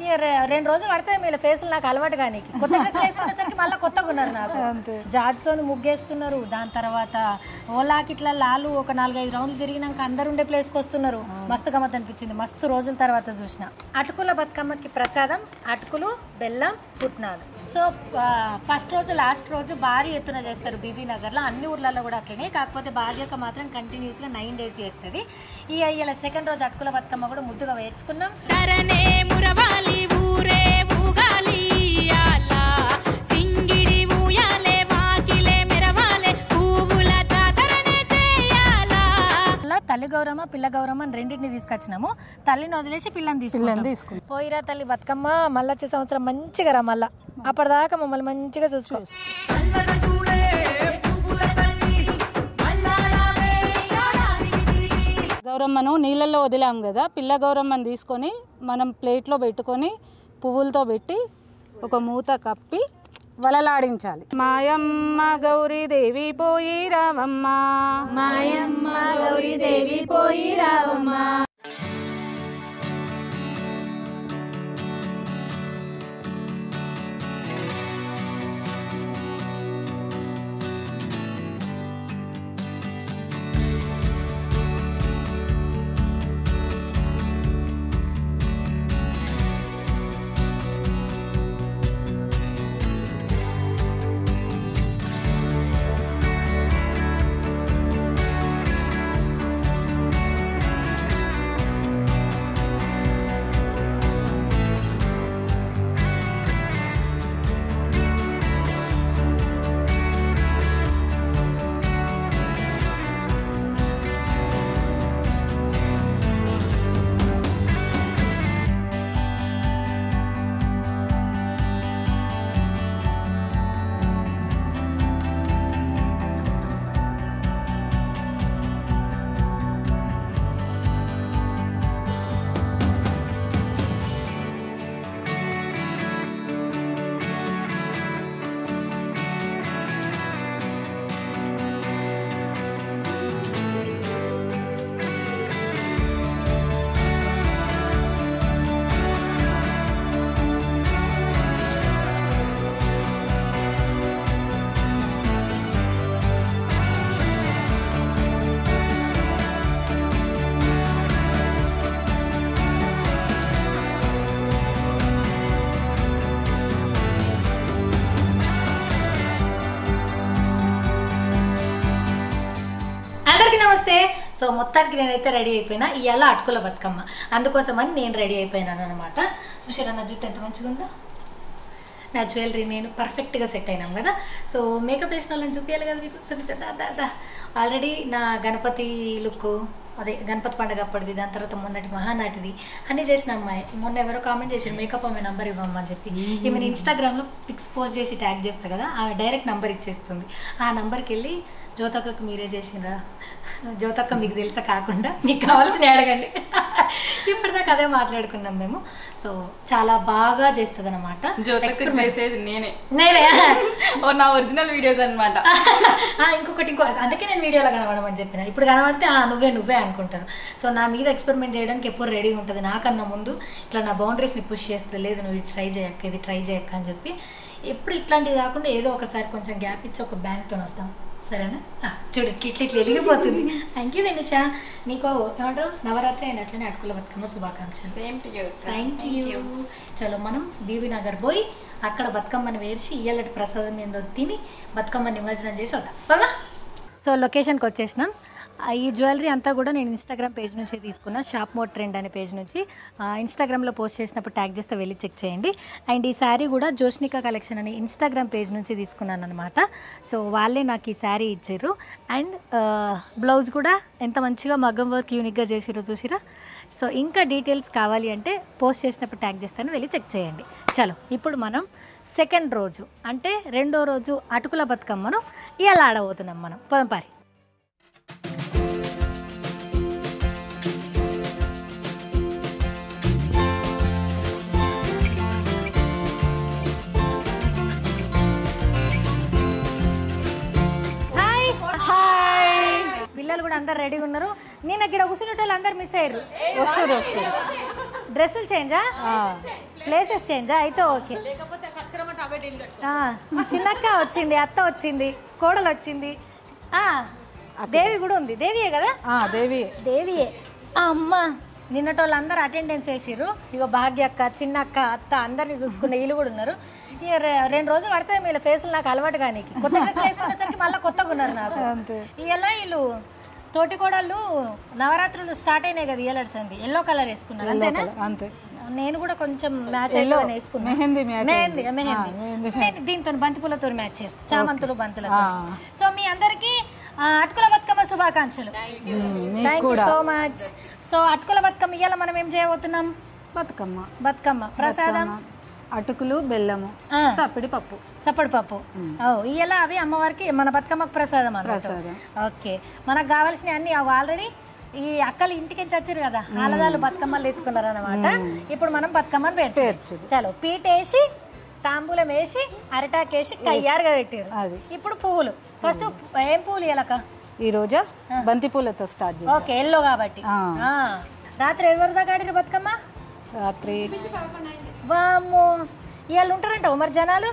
ఇక రె- రెండు రోజులు పడతాయి మీ ఫేసులు నాకు అలవాటు కానీ కొత్త డ్రెస్ వేసుకునేసరికి మళ్ళీ కొత్తగా ఉన్నారు నాకు జాజ్తో ముగ్గేస్తున్నారు దాని తర్వాత ఓలాకి ఇట్లా లాలు ఒక నాలుగైదు రౌండ్లు తిరిగినాక అందరు ఉండే ప్లేస్కి వస్తున్నారు మస్తు గమ్మత్ అనిపించింది మస్తు రోజుల తర్వాత చూసిన అటుకుల బతుకమ్మకి ప్రసాదం అటుకులు బెల్లం పుట్నాలు సో ఫస్ట్ రోజు లాస్ట్ రోజు భారీ ఎత్తున చేస్తారు బీబీ నగర్లో అన్ని ఊర్లలో కూడా అట్లనే కాకపోతే బాధ్యత మాత్రం కంటిన్యూస్గా నైన్ డేస్ చేస్తుంది ఈ అయ్యేల సెకండ్ రోజు అటుకుల బతుకమ్మ కూడా ముద్దుగా వేసుకున్నాం తరనే మురవాలి ఊరే ఊగాలి ఇయ్యాల. సింగిడి ఊయాలే వాకిలే మెరవాలే పువ్వుల జాతరనే చేయాలా అలా తల్లి గౌరమ్మ పిల్ల గౌరమ్మ అని రెండింటిని తీసుకొచ్చినాము తల్లిని వదిలేసి పిల్లని తీసుకున్నాం తీసుకుంటాం. పోయిరా తల్లి బతుకమ్మ మళ్ళీ వచ్చే సంవత్సరం మంచిగా రా మళ్ళా అప్పటిదాకా మమ్మల్ని మంచిగా చూసుకో చల్లగా చూడే పువ్వుల తల్లి మల్లారావే ఏడాదికి తిరిగి గౌరమ్మను నీళ్ళల్లో వదిలాం కదా పిల్ల గౌరమ్మను తీసుకొని మనం ప్లేట్లో పెట్టుకొని పువ్వులతో పెట్టి ఒక మూత కప్పి వలలాడించాలి మాయమ్మ గౌరీదేవి పోయి రావమ్మ మాయమ్మ గౌరీదేవి పోయి రావమ్మ అందరికీ నమస్తే సో మొత్తానికి నేనైతే రెడీ అయిపోయినా ఇవాళ అటుకుల బతుకమ్మ అందుకోసమని నేను రెడీ అయిపోయినాను అనమాట చూసారా నా జుట్టు ఎంత మంచిగా ఉందో నా జ్యువెలరీ నేను పర్ఫెక్ట్గా సెట్ అయినాం కదా సో మేకప్ వేసిన వాళ్ళని చూపించాలి కదా మీకు చూపిస్తా దా దా దా ఆల్రెడీ నా గణపతి లుక్ అదే గణపతి పండుగ అప్పటిది దాని తర్వాత మొన్నటి మహానాటిది అన్నీ చేసిన అమ్మాయి మొన్న ఎవరో కామెంట్ చేశారు మేకప్ అమ్మాయి నంబర్ ఇవ్వమ్మని చెప్పి ఈమెను ఇన్స్టాగ్రామ్లో పిక్స్ పోస్ట్ చేసి ట్యాగ్ చేస్తా కదా ఆ డైరెక్ట్ నంబర్ ఇచ్చేస్తుంది ఆ నంబర్కి వెళ్ళి జ్యోతక్కకు మీరే చేసిండ్రా జ్యోతక్క మీకు తెలుసా కాకుండా మీకు కావాల్సిన అడగండి ఇప్పటిదాకా అదే మాట్లాడుకున్నాం మేము సో చాలా బాగా చేస్తుంది అనమాట జ్యోతకు చేసేది నేనే నేనే ఓ నా ఒరిజినల్ వీడియోస్ అన్నమాట ఆ, ఇంకొకటి ఇంకో అందుకే నేను వీడియోలో కనబడమని చెప్పిన ఇప్పుడు కనబడితే ఆ నువ్వే నువ్వే అనుకుంటారు సో నా మీద ఎక్స్పెరిమెంట్ చేయడానికి ఎప్పుడు రెడీ ఉంటుంది నాకన్నా ముందు ఇట్లా నా బౌండరీస్ని పుష్ చేస్తే లేదు నువ్వు ఇది ట్రై చేయక్క ఇది ట్రై చేయక్క అని చెప్పి ఎప్పుడు ఇట్లాంటివి కాకుండా ఏదో ఒకసారి కొంచెం గ్యాప్ ఇచ్చి ఒక బ్యాంక్తో వస్తాం సరేనా ఆ, చూడు ఇట్లా ఇట్లా ఇట్లా వెలిగిపోతుంది థ్యాంక్ యూ వెనుషా నీకు ఏమంటారు నవరాత్రి అయిన అట్లనే అటుకుల బతుకమ్మ శుభాకాంక్షలు same to you thank you చలో మనం బీబీ నగర్ పోయి అక్కడ బతుకమ్మని వేర్చి ఇయ్యలటి ప్రసాదం ఏందో తిని బతుకమ్మ నిమజ్జనం చేసి వద్దాం పదా సో లొకేషన్కి వచ్చేసినాం ఆ, ఈ జ్యువెలరీ అంతా కూడా నేను ఇన్స్టాగ్రామ్ పేజ్ నుంచి తీసుకున్నా షాప్ మోడ్ ట్రెండ్ అనే పేజ్ నుంచి ఆ, ఇన్స్టాగ్రామ్లో పోస్ట్ చేసినప్పుడు ట్యాగ్ చేస్తే వెళ్ళి చెక్ చేయండి అండ్ ఈ శారీ కూడా జోష్నికా కలెక్షన్ అని ఇన్స్టాగ్రామ్ పేజ్ నుంచి తీసుకున్నాను అనమాట సో వాళ్ళే నాకు ఈ శారీ ఇచ్చారు అండ్ బ్లౌజ్ కూడా ఎంత మంచిగా మగ్గం వర్క్ యూనిక్గా చేసిరో చూసిరా సో ఇంకా డీటెయిల్స్ కావాలి అంటే పోస్ట్ చేసినప్పుడు ట్యాగ్ చేస్తాను వెళ్ళి చెక్ చేయండి చలో ఇప్పుడు మనం సెకండ్ రోజు అంటే రెండో రోజు అటుకుల బతుకమ్మను ఇలా ఆడబోతున్నాం మనం పొదంపారి హాయ్ హాయ్ పిల్లలు కూడా అందరు రెడీగా ఉన్నారు నేను ఇక్కడ కూర్చునేటోళ్ళు అందరు మిస్ అయ్యారు వస్తారు వస్తారు డ్రెస్సులు చేంజా ప్లేసెస్ చేంజా అయితే ఓకే ఆ, చిన్నక్క వచ్చింది అత్త వచ్చింది కోడలు వచ్చింది ఆ, దేవి కూడా ఉంది దేవియే కదా ఆ, దేవి దేవియే అమ్మ నిన్నటి వాళ్ళందరూ అటెండెన్స్ వేసిర్రు ఇగో భాగ్యక్క చిన్నక్క అత్త అందరిని చూసుకునే వీళ్ళు కూడా ఉన్నారు ఇక రె- రెండు రోజులు పడితే వీళ్ళ ఫేసులు నాకు అలవాటు కానీ కొత్త డ్రెస్ వేసుకునేసరికి మళ్ళీ కొత్తగా ఉన్నారు నాకు అంతే ఇలా వీళ్ళు తోటి కోడళ్ళు నవరాత్రులు స్టార్ట్ అయినాయి కదా ఇయలర్స్ అండి ఎల్లో కలర్ వేసుకున్నారు అంతేనా అంతే నేను కూడా కొంచెం మ్యాచ్ అయిపోయి వేసుకున్నాను మెహందీ మ్యాచ్ మెహందీ మెహందీ ఆ, మెహందీ నేను దీంతో బంతిపూలతో మ్యాచ్ చేస్తాను చామంతులు బంతులతో సో మీ అందరికి అటుకుల బతుకమ్మ శుభాకాంక్షలు నీకు థ్యాంక్ యూ కూడా so much so Atukula Bathukamma ఇవాళ మనం ఏం చేయబోతున్నాం బతుకమ్మ బతుకమ్మ ప్రసాదం అటుకులు బెల్లము ఆ. సప్పిడి పప్పు సప్పడి పప్పు ఓ ఇవాళ అవి అమ్మవారికి మన బతుకమ్మకు ప్రసాదం అన్నమాట ప్రసాదం. ఓకే మనకు కావాల్సినవి అన్ని అవి ఆల్రెడీ ఈ అక్కలు ఇంటికి నుంచి వచ్చారు కదా ఆలదాలు బతుకమ్మలు తెచ్చుకున్నారు అనమాట ఇప్పుడు మనం బతుకమ్మను పేర్చు పేర్చుడు. చలో పీట వేసి తాంబూలం వేసి అరిటాకు వేసి తయారుగా పెట్టారు అది. ఇప్పుడు పువ్వులు ఫస్ట్ ఏం పువ్వులు ఇవ్వలక ఈ రోజు బంతి పూలతో స్టార్ట్ చేద్దాం ఓకే ఎల్లో కాబట్టి ఆ. ఆ. రాత్రి ఎవరి దాకా ఆడిరు బతుకమ్మ రాత్రి వామ్మో ఇవాళ ఉంటారంట మరి జనాలు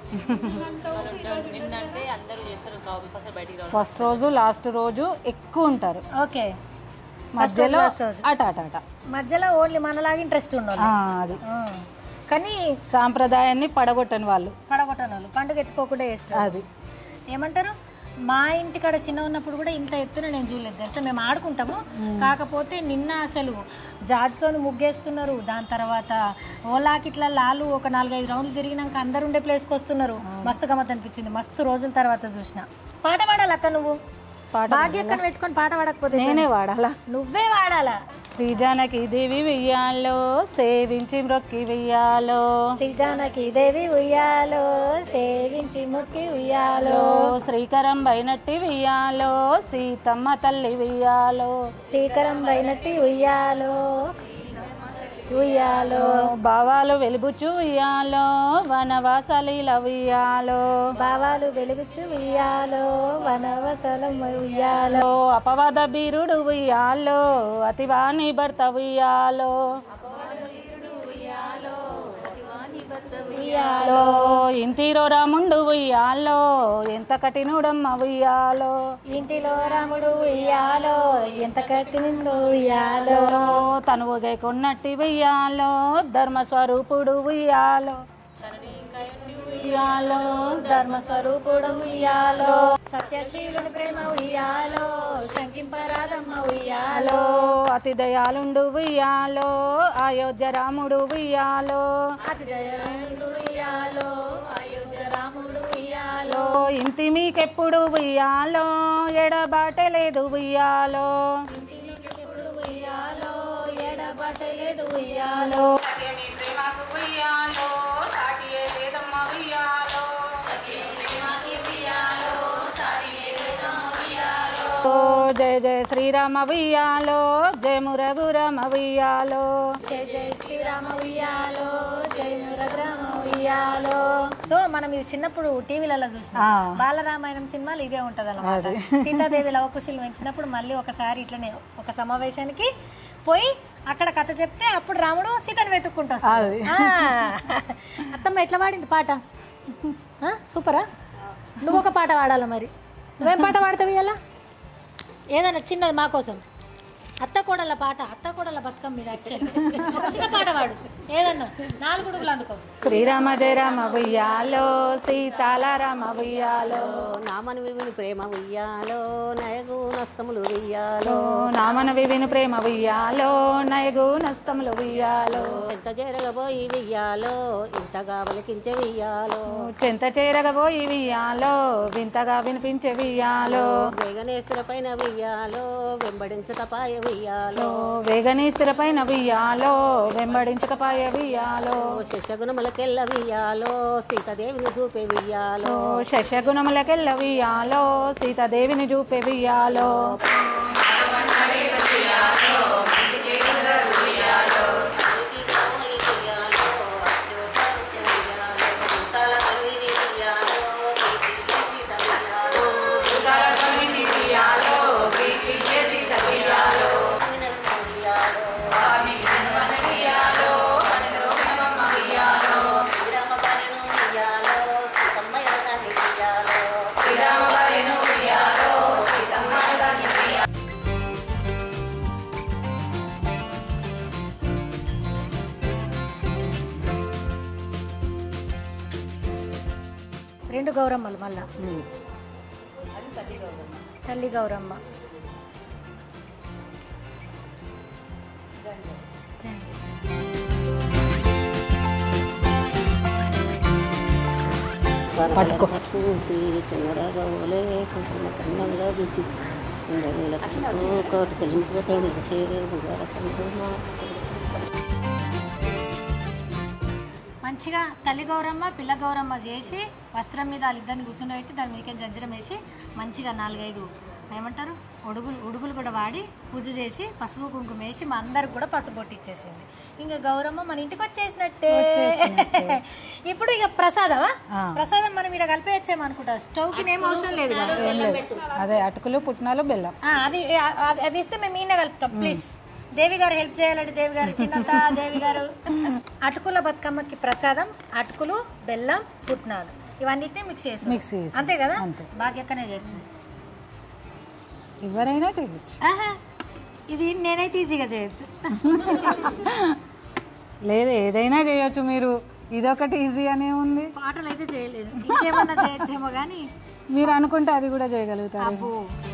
ఫస్ట్ రోజు లాస్ట్ రోజు ఎక్కువ ఉంటారు ఓకే మధ్యలో last రోజు. అట అట అట మధ్యలో ఓన్లీ మనలాగా ఇంట్రెస్ట్ ఉన్నోళ్ళు ఆ, అది ఆ. కానీ సాంప్రదాయాన్ని పడగొట్టని వాళ్ళు పడగొట్టని వాళ్ళు పండుగ ఎత్తుకోకుండా వేస్ట్ అది ఏమంటారు మా ఇంటికాడ చిన్న ఉన్నప్పుడు కూడా ఇంత ఎత్తున నేను చూడలేదు తెలుసా మేము ఆడుకుంటాము కాకపోతే నిన్న అసలు జాజితో ముగ్గేస్తున్నారు దాని తర్వాత ఓలాకిట్ల లాలు ఒక నాలుగైదు రౌండ్లు తిరిగినాక అందరు ఉండే ప్లేస్కి వస్తున్నారు మస్తు గమ్మత్ అనిపించింది మస్తు రోజుల తర్వాత చూసిన పాట పాడాలి అక్క నువ్వు పాట భాగ్యక్కను పెట్టుకొని పాట పాడకపోతే ఎట్లా? నేనే వాడాలా నువ్వే వాడాలా శ్రీ జానకి దేవి వెయ్యాలో సేవించి మ్రొక్కి వెయ్యాలో శ్రీ జానకి దేవి ఉయ్యాలో సేవించి ముక్కి ఉయ్యాలో శ్రీకరం బైనట్టి వెయ్యాలో సీతమ్మ తల్లి వెయ్యాలో శ్రీకరం పైనట్టి ఉయ్యాలో ఉయ్యాలో భావాలు వెలుబుచ్చు ఉయ్యాలో వనవాసలీల ఉయ్యాలో భావాలు వెలుగుచ్చు ఉయ్యాలో వనవసలం ఉయ్యాలో అపవాద బీరుడు ఉయ్యాలో అతివాణి భర్త ఉయ్యాలో ఉయ్యాలో ఇంతిరో రాముండు ఉయ్యాలో ఎంత కఠినుడమ్మ ఉయ్యాలో ఇంటిలో రాముడు ఉయ్యాలో ఎంత కట్టినిండు ఉయ్యాలో తను కొన్నట్టి ఉయ్యాలో ధర్మస్వరూపుడు ఉయ్యాలో ఉయ్యాలో ధర్మస్వరూపుడు ఉయ్యాలో సత్యశీలుని ప్రేమ ఉయ్యాలో శంకింపరాదమ్మ ఉయ్యాలో అతి దయాలుండు ఉయ్యాలో అయోధ్య రాముడు ఉయ్యాలో అతి దయాళుడు ఉయ్యాలో అయోధ్య రాముడు ఉయ్యాలో ఇంటి మీకెప్పుడు ఉయ్యాలో ఎడబాటే లేదు ఉయ్యాలో ఉయ్యాలో ఎడబట్టలేదు ఉయ్యాలో ఓ జయ జయ శ్రీరామ ఉయ్యాలో జయ మురఘురామ ఉయ్యాలో జై జై శ్రీరామ ఉయ్యాలో జై మురగ్రామ ఉయ్యాలో సో మనం ఇది చిన్నప్పుడు టీవీలలో చూసినాం ఆ. బాలరామాయణం సినిమాలు ఇదే ఉంటది అన్నమాట సీతాదేవి లవకుశులు పెంచినప్పుడు మళ్ళీ ఒకసారి ఇట్లనే ఒక సమావేశానికి పోయి అక్కడ కథ చెప్తే అప్పుడు రాముడు సీతను వెతుక్కుంటూ వస్తాడు. అది. ఆ. అత్తమ్మ ఎట్లా పాడింది పాట ఆ, సూపరా నువ్వు ఒక పాట పాడాలి మరి నువ్వేం పాట పాడతావు ఇవాళ ఏదైనా చిన్నది మా కోసం అత్త కోడల పాట అత్త కోడల బతుకమ్మ మీద యాక్చువల్ ఒక చిన్న పాట పాడు ఏదన్నా నాలుగు గుడుగులు అందుకో శ్రీరామ జయ రామ ఉయ్యాలో సీతాల రామ ఉయ్యాలో నామను వివిని ప్రేమ ఉయ్యాలో నయగు నస్తములు ఉయ్యాలో నామన వివిను ప్రేమ ఉయ్యాలో నయగు నస్తములు ఉయ్యాలో ఎంత చేరగబోయి వెయ్యాలో ఇంతగా వలికించే వెయ్యాలో చెంత చేరగబోయి వియ్యాలో వింతగా వినిపించే వియ్యాలో వేగనే స్థిరపైన వెయ్యాలో వెంబడించటపాయ వెయ్యాలో వేగని స్థిరపైన వియ్యాలో వెంబడించకపాయ వియ్యాలో శశగుణములకెల్ల వెయ్యాలో సీతాదేవిని చూపే వెయ్యాలో శశగుణములకెళ్ళ వియ్యాలో సీతాదేవిని చూపే వియ్యాలో వెయ్యాలో రెండు గౌరమ్మలు మళ్ళా ఉమ్. తల్లి గౌరమ్మ జంజి. పట్టుకో పూసి చిన్నరగోలే కుంకుమ సన్నంగా బుద్ధి కోటి కలిపి చేరే బుగార సంకుమ మంచిగా తల్లి గౌరమ్మ పిల్ల గౌరమ్మ చేసి వస్త్రం మీద వాళ్ళిద్దరిని కూర్చుని దాని మీదకి జంజరం వేసి మంచిగా నాలుగైదు ఏమంటారు ఉడుగులు ఉడుగులు కూడా వాడి పూజ చేసి పసుపు కుంకుమ వేసి మా అందరికి కూడా పసుపు బొట్టు ఇచ్చేసింది ఇంకా గౌరమ్మ మన ఇంటికి వచ్చేసినట్టే ఇప్పుడు ఇక ప్రసాదమా ప్రసాదం మనం ఇక్కడ కలిపేయచ్చేమో అనుకుంటా స్టవ్ కి ఏం అవసరం లేదు కదా. ఏం లేదు అదే అటుకులు పుట్నాలు బెల్లం ఆ, అది అది- అవి ఇస్తే మేము ఈయన కలుపుతాం ప్లీజ్ దేవి గారు హెల్ప్ చేయాలండి దేవి గారు చిన్నట దేవి గారు అటుకుల బతుకమ్మకి ప్రసాదం అటుకులు బెల్లం పుట్నాలు ఇవన్నిటిని మిక్స్ చేసి మిక్స్ చేసి అంతే కదా అంతే. భాగ్యక్కనే చేస్తుంది ఎవరైనా చేయొచ్చు ఆహా, ఇది నేనైతే ఈజీగా చేయొచ్చు లేదు ఏదైనా చేయొచ్చు మీరు ఇదొకటి ఈజీ అనే ఉంది పాటలు అయితే చేయలేదు ఇంకేమన్నా చేయొచ్చేమో కానీ మీరు అనుకుంటే అది కూడా చేయగలుగుతారు అబ్బో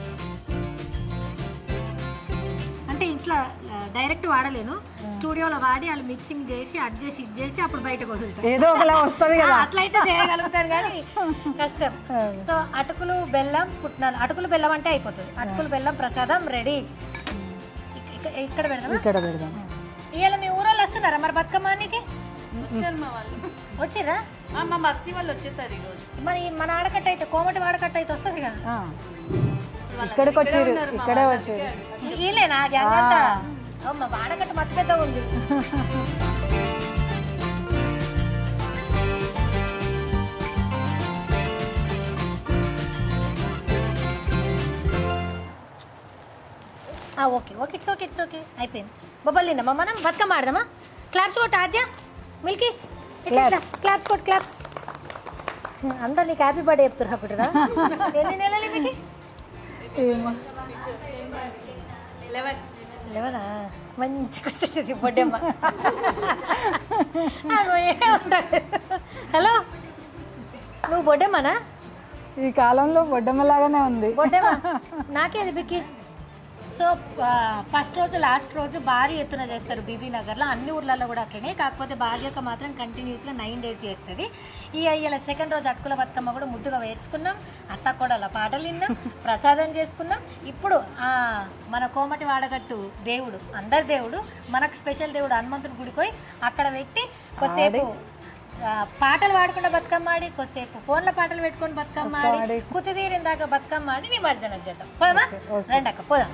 అంటే ఇంట్లో డైరెక్ట్ వాడలేను స్టూడియోలో వాడి వాళ్ళు మిక్సింగ్ చేసి అడ్ చేసి ఇడ్ చేసి అప్పుడు బయటకు వదులుతాను ఏదో ఒకలా వస్తుంది కదా అట్లయితే చేయగలుగుతారు కానీ కష్టం సో అటుకులు బెల్లం పుట్నాలు అటుకులు బెల్లం అంటే అయిపోతుంది అటుకులు బెల్లం ప్రసాదం రెడీ ఇక్కడ పెడదామా ఇక్కడ పెడదాం ఇవాళ మీ ఊరోళ్ళు వస్తున్నారా మరి బతుకమ్మానికి వచ్చారు మా వాళ్ళు వచ్చిర్రా ఆ, మా బస్తీ వాళ్ళు వచ్చేసారు ఈరోజు మరి మన ఆడకట్ట అయితే కోమటి వాడకట్ట అయితే వస్తుంది కదా ఆ. ఇక్కడికి వచ్చారు ఇక్కడే వచ్చారు ఈ- ఈలేనా గ్యాంగ్ అంతా అమ్మ వాడకట్ట మత్తు పెద్ద ఉంది ఆ, okay okay it's okay it's okay అయిపోయింది బొబ్బలు తిన్నామా మనం బతుకమ్మ ఆడదామా క్లాప్స్ కొట్టు ఆద్య మిల్కీ క్లాప్స్ కొట్టు క్లాప్స్ అందరు నీకు హ్యాపీ బర్త్డే చెప్తారు అనుకుంటారా ఎన్ని నెలలు మీకు ఏమో. లెవెన్ లేవనా మంచి కూర్చుంటుంది బొడ్డమ్మ ఆగో ఏమంటాడు హలో నువ్వు బొడ్డమ్మనా ఈ కాలంలో బొడ్డమ్మలాగానే ఉంది బొడ్డమ్మ నాకేది బిక్కి సో ఫస్ట్ రోజు లాస్ట్ రోజు భారీ ఎత్తున చేస్తారు బీబీ నగర్లో అన్ని ఊర్లలో కూడా అట్లనే కాకపోతే భాగ్యక మాత్రం కంటిన్యూస్గా నైన్ డేస్ చేస్తుంది ఈ అయ్యేల సెకండ్ రోజు అటుకుల బతుకమ్మ కూడా ముద్దుగా వేర్చుకున్నాం అత్త కూడా పాటలు విన్నాం ప్రసాదం చేసుకున్నాం ఇప్పుడు ఆ, మన కోమటి వాడగట్టు దేవుడు అందరి దేవుడు మనకు స్పెషల్ దేవుడు హనుమంతుడి గుడికి పోయి అక్కడ పెట్టి కొద్దిసేపు ఆ, పాటలు పాడకుండా బతుకమ్మ ఆడి కొద్దిసేపు ఫోన్లో పాటలు పెట్టుకొని బతుకమ్మ ఆడి కుతి తీరిన దాకా బతుకమ్మ ఆడి నిమజ్జనం చేద్దాం పోదామా రండి అక్క పోదాం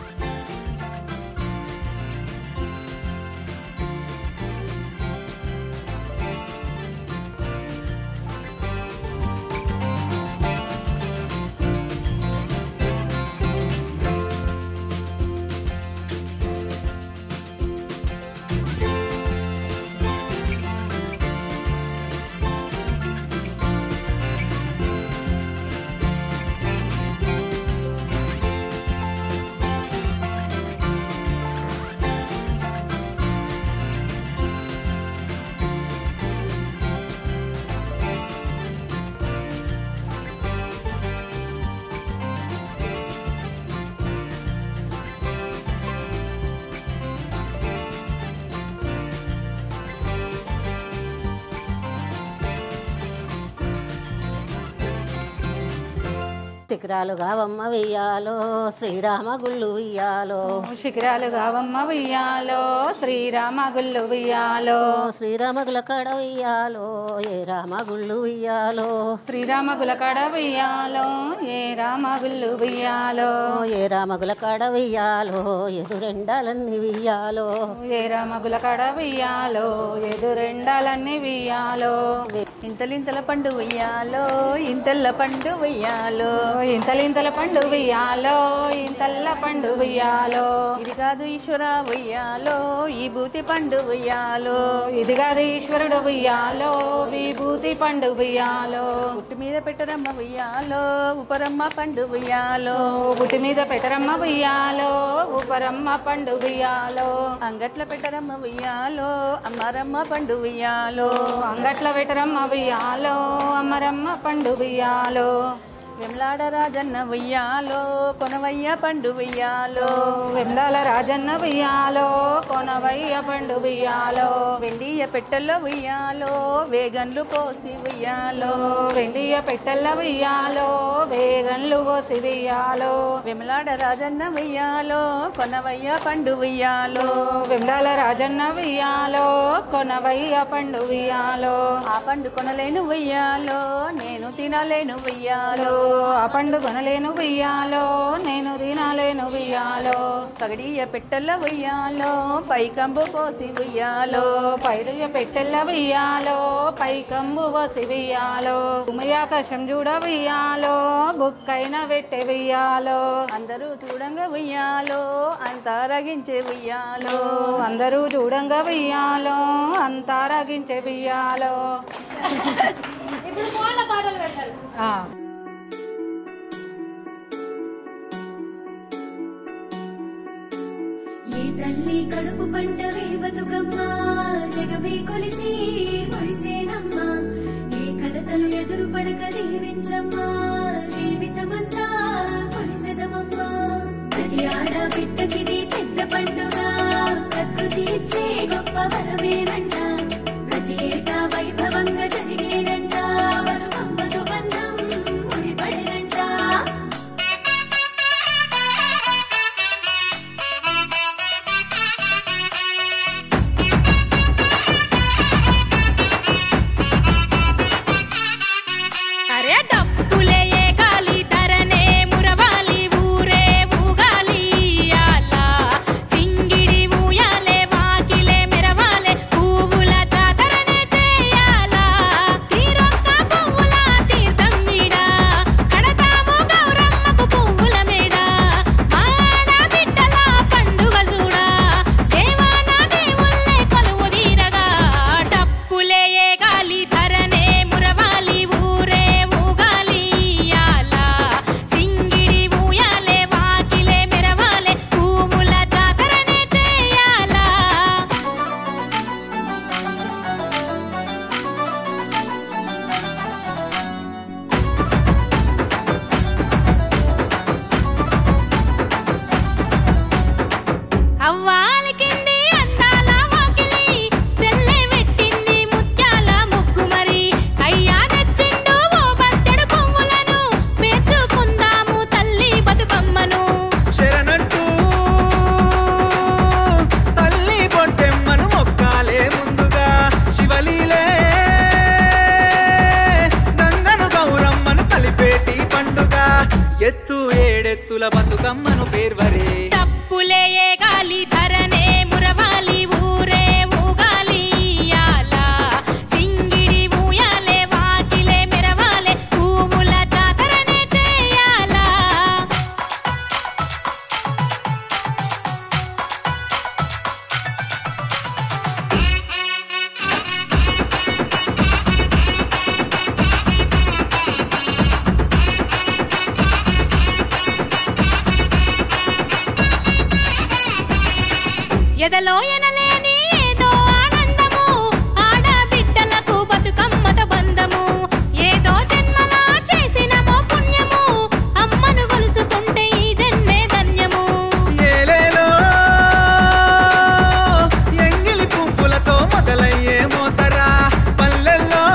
శిఖరాలు కావమ్మ వెయ్యాలో శ్రీరామ గుళ్ళు వెయ్యాలో శిఖరాలు కావమ్మ ఉయ్యాలో శ్రీరామ గుళ్ళు ఉయ్యాలో శ్రీరామ గుల కడ వెయ్యాలో ఏ రామ గుళ్ళు వెయ్యాలో శ్రీరామ గులకడ ఉయ్యాలో ఏ రామ గుళ్ళు ఉయ్యాలో ఏ రామ గుల కడ వెయ్యాలో ఎదురెండాలన్నీ వెయ్యాలో ఏ రామ గులకడ ఉయ్యాలో ఎదురెండాలన్నీ వియ్యాలో ఇంతలింతల పండు వెయ్యాలో ఇంతల్ల పండు వెయ్యాలో ఇంతలింతల పండు వియ్యాలో ఇంతల్ల పండు వియ్యాలో ఇది కాదు ఈశ్వర వెయ్యాలో ఈ భూతి పండు వెయ్యాలో ఇది కాదు ఈశ్వరుడు వియ్యాలో విభూతి పండు వియ్యాలో పుట్టి మీద పెట్టరమ్మ వెయ్యాలో ఉపరమ్మ పండు వెయ్యాలో బుట్టి మీద పెట్టరమ్మ వియ్యాలో ఉపరమ్మ పండు వియ్యాలో అంగట్ల పెట్టరమ్మ వెయ్యాలో అమ్మారమ్మ పండు వెయ్యాలో అంగట్ల పెట్టరమ్మ ఉయ్యాలో అమరమ్మ పండు ఉయ్యాలో వెమ్లాడ రాజన్న ఉయ్యాలో కొనవయ్య పండు ఉయ్యాలో వెందాల రాజన్న ఉయ్యాలో కొనవయ్య పండు ఉయ్యాలో వెండియ పెట్టెల్లో ఉయ్యాలో వేగన్లు పోసి ఉయ్యాలో వెండియ పెట్టెల్ల ఉయ్యాలో వేగన్లు కోసి ఉయ్యాలో వెమ్లాడ రాజన్న ఉయ్యాలో కొనవయ్య పండు ఉయ్యాలో వెందాల రాజన్న ఉయ్యాలో కొనవయ్య పండు ఉయ్యాలో ఆ పండు కొనలేను ఉయ్యాలో నేను తినలేను ఉయ్యాలో ఆ పండు కొనలేను ఉయ్యాలో నేను తినలేను ఉయ్యాలో పగడియ పెట్టెల్లో ఉయ్యాలో పైకంబు పోసి ఉయ్యాలో పైరుయ పెట్టెల్ల ఉయ్యాలో పైకంబు వసి ఉయ్యాలో ఉమయాకాశం చూడ ఉయ్యాలో బుక్కైన పెట్టె ఉయ్యాలో అందరూ చూడంగా ఉయ్యాలో అంతా రగించే ఉయ్యాలో అందరూ చూడంగా ఉయ్యాలో అంతా రగించే ఉయ్యాలో ఇప్పుడు ఫోన్ల పాటలు పెడతారు ఆ. ఏ తల్లి కడుపు పంటవే బతుకమ్మా జగమే కొలిసి మురిసేనమ్మా ఏ కలతలు ఎదురు పడక దీవించమ్మా జీవితమంతా కొలిసెదమమ్మా ప్రతి ఆడ బిడ్డకిది పెద్ద పండుగ ప్రకృతి ఇచ్చే గొప్ప వరమేనంట ప్రతి ఏటా వైభవంగా జరిగేనంట బతుకమ్మతో బంధం ముడిపడినంట అరే డప్పులే గాలి ధరనే మురవాలి ఊరే ఊగాలి ఇయ్యాల. సింగిడి ఊయాలే వాకిలే మెరవాలే పువ్వుల జాతరనే చేయాల. తీరొక్క పువ్వుల తీర్థం ఈడ. కడతాము గౌరమ్మకు పువ్వుల మేడ. ఆడ బిడ్డల పండుగ చూడ. దేవాన దేవుళ్ళే కొలువు తీరగా. డప్పులే గాలి ధరనే మురవాలి ఊరే ఊగాలి ఇయ్యాల. సింగిడి ఊయాలే వాకిలే మెరవాలే పువ్వుల జాతరనే చేయాలా అవ్వాలి కింది అందాల వాకిలి సెల్లె పెట్టింది ముత్యాల ముగ్గు మరి అయ్యా తెచ్చిండు ఓ బత్తెడు పువ్వులను పేర్చుకుందాము తల్లి బతుకమ్మను శరణంటూ తల్లి పొట్టెమ్మను మొక్కాలే ముందుగా శివలీలే గంగను గౌరమ్మను కలిపేటి పండుగ ఎత్తు ఏడెత్తుల బతుకమ్మను పేర్వరే తప్పులే గాలి ధరనే మురవాలి ఊరే ఊగాలి ఇయ్యాల. సింగిడి ఊయాలే వాకిలే మెరవాలే పువ్వుల జాతరనే చేయాలా ఎదలో ఎనలేని ఏదో ఆనందము ఆడబిడ్డలకు బతుకమ్మతో బంధము ఏదో జన్మలా చేసినమో పుణ్యము అమ్మను గొలుసుకుంటే ఈ జన్మే ధన్యము ఏలేలో ఎంగిలి పువ్వులతో మొదలయ్యే మోతరా పల్లెల్లో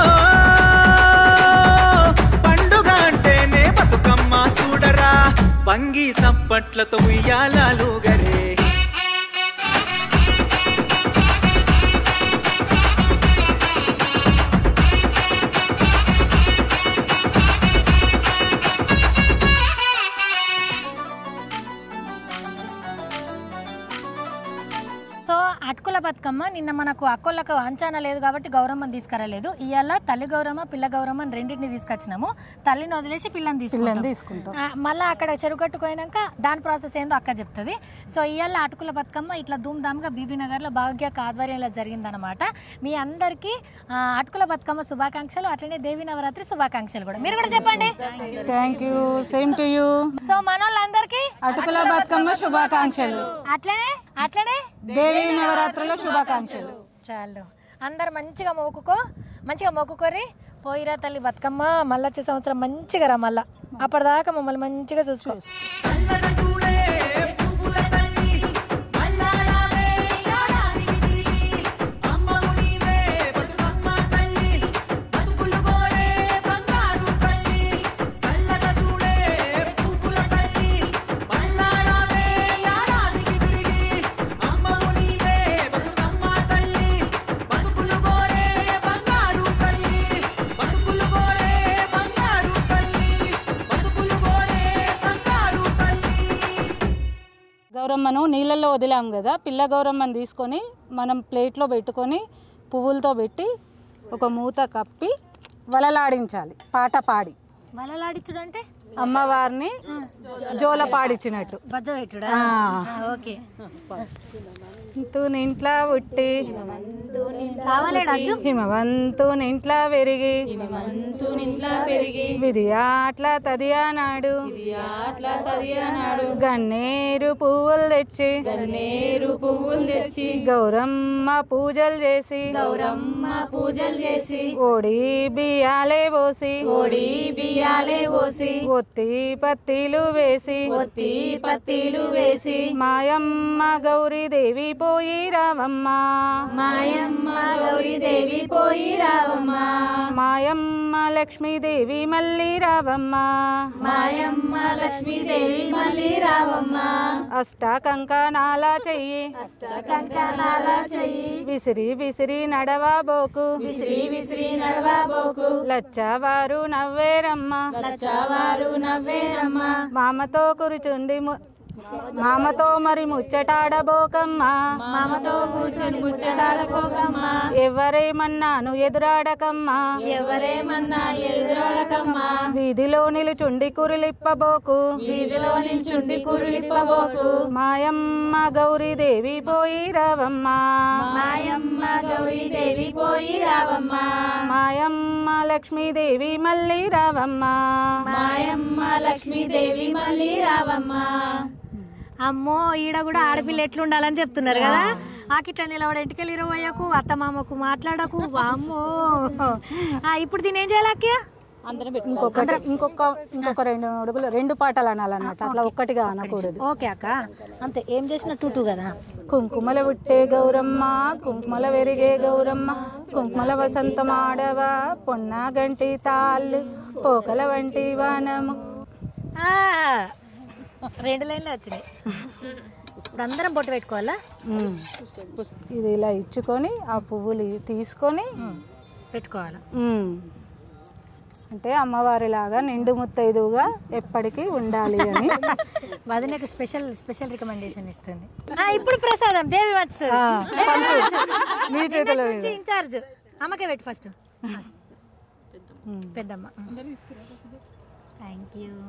పండుగ అంటేనే బతుకమ్మ చూడరా వంగి సప్పట్లతో ఉయ్యాలాలు గరే సో అటుకుల బతుకమ్మ నిన్న మనకు అక్కోళ్ళకు అంచనా లేదు కాబట్టి గౌరమ్మని తీసుకురాలేదు ఇవాళ తల్లి గౌరమ్మ పిల్ల గౌరమ్మ అని రెండింటిని తీసుకొచ్చినాము తల్లిని వదిలేసి పిల్లని పిల్లని తీసుకుంటాం తీసుకుంటాం ఆ, మళ్ళా అక్కడ చెరుగట్టు పోయినాక దాని ప్రాసెస్ ఏందో అక్క చెప్తుంది సో ఇవాళ అటుకుల బతుకమ్మ ఇట్లా ధూమ్ధామ్గా బీబీ నగర్లో భాగ్య ఆధ్వర్యంలో జరిగిందనమాట మీ అందరికీ ఆ, అటుకుల బతుకమ్మ శుభాకాంక్షలు అట్లనే దేవి నవరాత్రి శుభాకాంక్షలు కూడా మీరు కూడా చెప్పండి thank you same to you so మనోళ్ళందరికీ అటుకుల బతుకమ్మ శుభాకాంక్షలు అట్లనే అట్లనే దేవి నవరాత్రుల శుభాకాంక్షలు చాలు అందరు మంచిగా మొక్కుకో మంచిగా మొక్కుకోరి పోయిరా తల్లి బతుకమ్మ మళ్ళీ వచ్చే సంవత్సరం మంచిగా రా మళ్ళా అప్పటిదాకా మమ్మల్ని మంచిగా చూసుకో గౌరమ్మను నీళ్ళల్లో వదిలాం కదా పిల్ల గౌరమ్మను తీసుకొని మనం ప్లేట్లో పెట్టుకొని పువ్వులతో పెట్టి ఒక మూత కప్పి వలలాడించాలి పాట పాడి మలలాడిచ్చుడు అంటే అమ్మవారిని జోల పాడిచ్చినట్టు బజ్జ పెట్టుడా ఓకే ఇంట్లో పుట్టి కావాలేడా అజ్జు హిమవంతునింట్లా పెరిగి విధియాట్ల తదియానాడు గన్నేరు పువ్వులు తెచ్చి గన్నేరు పువ్వులు తెచ్చి గౌరమ్మ పూజలు చేసి గౌరమ్మ పూజలు చేసి ఓడి బియ్యాలే పోసి ఓడి బియ్యాలే పోసి ఒత్తి పత్తిలు వేసి ఒత్తి పత్తిలు వేసి మాయమ్మ గౌరీదేవి పోయి రావమ్మ మాయమ్మ గౌరీదేవి పోయి రావమ్మ మాయమ్మ లక్ష్మీదేవి మళ్ళీ రావమ్మ మాయమ్మ లక్ష్మీదేవి మళ్ళీ రావమ్మ అష్ట కంకణాల చెయ్యి అష్ట కంకణాల చెయ్యి విసిరి విసిరి నడవబోకు విసిరి విసిరి నడవబోకు లచ్చవారు నవ్వేరమ్మ లచ్చవారు నవ్వేరమ్మ మామతో కూర్చుండి ము- మామతో మరి ముచ్చటాడబోకమ్మా మామతో కూర్చొని ముచ్చటాడబోకమ్మా ఎవరేమన్నాను ఎదురాడకమ్మా ఎవరేమన్నా ఎదురాడకమ్మా వీధిలో నిలుచుండి కురులిప్పబోకు వీధిలో నిలుచుండి కురులిప్పబోకు మాయమ్మ గౌరీదేవి పోయి రావమ్మ మాయమ్మ గౌరీదేవి పోయి రావమ్మ మాయమ్మ లక్ష్మీదేవి మళ్ళీ రావమ్మ మాయమ్మ లక్ష్మీదేవి మళ్ళీ రావమ్మ అమ్మో ఈడ కూడా ఆడపిల్ల ఎట్లుండాలని చెప్తున్నారు కదా ఆకిట్లా నిలబడ ఇంటికెళ్ళి ఇరవయ్యకు అత్త మామకు మాట్లాడకు అమ్మో ఆ, ఇప్పుడు దీని ఏం చేయాలి అక్కయ్య ఇంకొకటి ఇంకొక ఇంకొక రెండు అడుగులు రెండు పాటలు అనాలన్నట్టు అట్లా ఒక్కటిగా అనకూడదు ఓకే అక్క అంతే ఏం చేసిన టూటు కదా కుంకుమల పుట్టే గౌరమ్మ కుంకుమల వెరిగే గౌరమ్మ కుంకుమల వసంతమాడవ పొన్న గంటి తాళ్ళు పోకల వంటి వానము ఆ, రెండు లైన్లు వచ్చినాయి ఇప్పుడు అందరం బొట్టు పెట్టుకోవాలా ఉమ్. ఇది ఇలా ఇచ్చుకొని ఆ పువ్వులు తీసుకొని పెట్టుకోవాలా ఉమ్. అంటే అమ్మవారిలాగా నిండు ముత్తైదుగా ఎప్పటికీ ఉండాలి అని వదినకు స్పెషల్ స్పెషల్ రికమెండేషన్ ఇస్తుంది ఆ, ఇప్పుడు ప్రసాదం దేవి వస్తుంది ఆ, పంచు. నీ చేతిలో నుంచి ఇన్ఛార్జ్ అమ్మకే పెట్టు ఫస్ట్ పెద్దమ్మ థ్యాంక్ యూ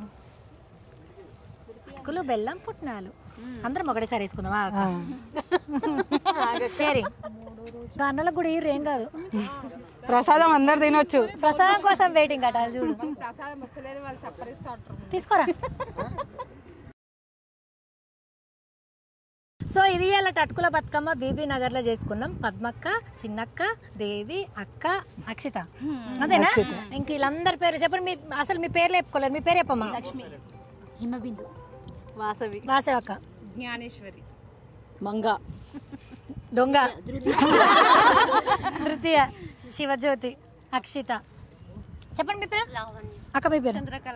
అక్కులు బెల్లం పుట్నాలు అందరం ఒకటేసారి వేసుకుందామా షేరింగ్ అన్నలకు కూడా ఇర్రు ఏం కాదు ప్రసాదం అందరు తినొచ్చు ప్రసాదం కోసం వెయిటింగ్ అట అది చూడు తీసుకోరా సో ఇది ఇలా టట్కుల బతుకమ్మ బీబీ నగర్ లో చేసుకున్నాం పద్మక్క చిన్నక్క దేవి అక్క అక్షిత అదేనా ఇంక వీళ్ళందరి పేరు చెప్పండి మీ అసలు మీ పేర్లు చెప్పుకోలేరు మీ పేరు చెప్పమ్మా హిమబిందు వాసవి వాసవక్క జ్ఞానేశ్వరి మంగ దొంగ తృతీయ శివజ్యోతి అక్షిత చెప్పండి మీ పేరు అక్క మీ పేరు చంద్రకళ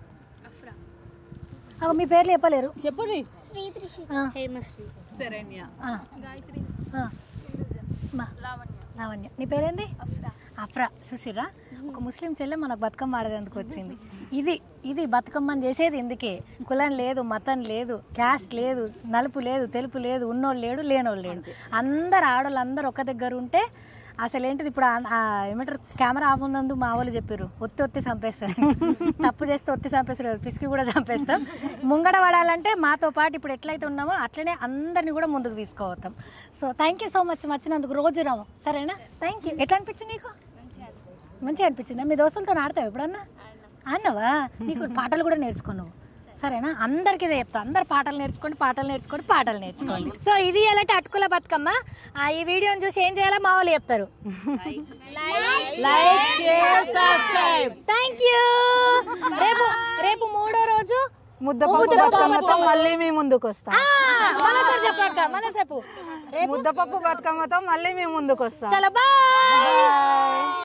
అక్క మీ పేర్లు చెప్పలేరు చెప్పండి ఆ, శరణ్య ఆ. ఆ. మా. లావణ్య నీ పేరేంది అఫ్రా చూసిరా ఒక ముస్లిం చెల్లె మనకు బతుకమ్మ ఆడేందుకు వచ్చింది ఇది ఇది బతుకమ్మని చేసేది ఇందుకే కులం లేదు మతం లేదు క్యాస్ట్ లేదు నలుపు లేదు తెలుపు లేదు ఉన్నోళ్ళు లేడు లేనోళ్ళు లేడు అందరు ఆడోళ్ళు అందరు ఒక దగ్గర ఉంటే అసలు ఏంటిది ఇప్పుడు ఆ- ఆ ఏమంటారు కెమెరా ఆఫ్ ఉన్నందు మా వాళ్ళు చెప్పారు ఒత్తి ఒత్తి చంపేస్తారు తప్పు చేస్తే ఒత్తి చంపేస్తారు పిసికి కూడా చంపేస్తాం ముంగడ పడాలంటే మాతో పాటు ఇప్పుడు ఎట్లయితే ఉన్నామో అట్లనే అందరిని కూడా ముందుకు తీసుకుపోతాం so thank you so much వచ్చినందుకు రోజు రాము సరేనా థ్యాంక్ యూ ఎట్లా అనిపించింది నీకు మంచిగా అనిపించిందా మీ దోస్తులతో ఆడతావు ఎప్పుడన్నా ఆడినావా నీకు పాటలు కూడా నేర్చుకున్నావు సరేనా అందరికి ఇదే చెప్తా అందరు పాటలు నేర్చుకోండి పాటలు నేర్చుకోండి పాటలు నేర్చుకోండి సో ఇది ఎలాంటి అటుకుల బతుకమ్మ ఆ, ఈ వీడియోని చూసి ఏం చేయాలో మా వాళ్ళు చెప్తారు like share subscribe thank you రేపు రేపు మూడో రోజు ముద్దపప్పు బతుకమ్మతో మళ్ళీ మీ ముందుకు వస్తాం మనసారి చెప్పక్క మనసేపు ముద్దపప్పు బతుకమ్మతో మళ్ళీ మీ ముందుకు వస్తాం చలో బాయ్